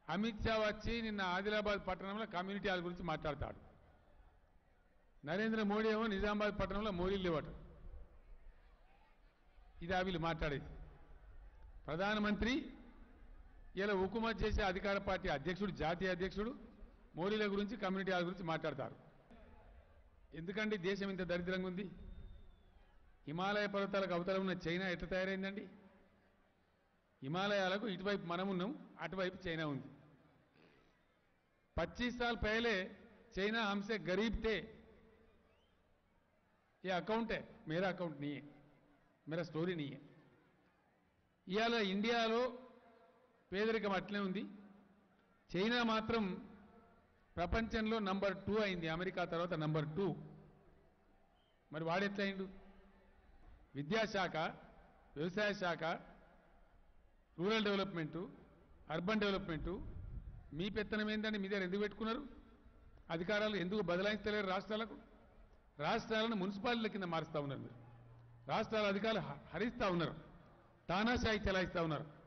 అమిత్ షా వచ్చి నిన్న ఆదిలాబాద్ పట్టణంలో కమ్యూనిటీ హాల్ గురించి మాట్లాడతాడు నరేంద్ర మోడీ ఏమో నిజామాబాద్ పట్టణంలో మోడీలు లేవట ఇది వీళ్ళు మాట్లాడేది ప్రధానమంత్రి ఇలా హుకుమత్ చేసే అధికార పార్టీ అధ్యక్షుడు జాతీయ అధ్యక్షుడు మోడీల గురించి కమ్యూనిటీ హాల్ గురించి మాట్లాడతారు ఎందుకండి దేశం ఇంత దరిద్రంగా ఉంది హిమాలయ పర్వతాలకు అవతల ఉన్న చైనా ఎట్లా తయారైందండి హిమాలయాలకు ఇటువైపు మనం ఉన్నాం అటువైపు చైనా ఉంది పచ్చీస్ సాల్ పहले చైనా हमसे गरीब थे ये अकाउंट है मेरा अकाउंट नहीं है मेरा స్టోరీ नहीं है ఇవాళ ఇండియాలో పేదరికం అట్లే ఉంది చైనా మాత్రం ప్రపంచంలో నంబర్ టూ అయింది అమెరికా తర్వాత నంబర్ టూ మరి వాడెట్లయిండు విద్యాశాఖ వ్యవసాయ శాఖ రూరల్ డెవలప్మెంటు అర్బన్ డెవలప్మెంటు మీ పెత్తనం ఏంటంటే మీ దగ్గర ఎందుకు పెట్టుకున్నారు అధికారాలు ఎందుకు బదలాయిస్తలేరు రాష్ట్రాలకు రాష్ట్రాలను మున్సిపాలిటీల కింద మారుస్తూ ఉన్నారు మీరు రాష్ట్రాల అధికారులు హ- హరిస్తూ ఉన్నారు తానాశాయి చెలాయిస్తూ ఉన్నారు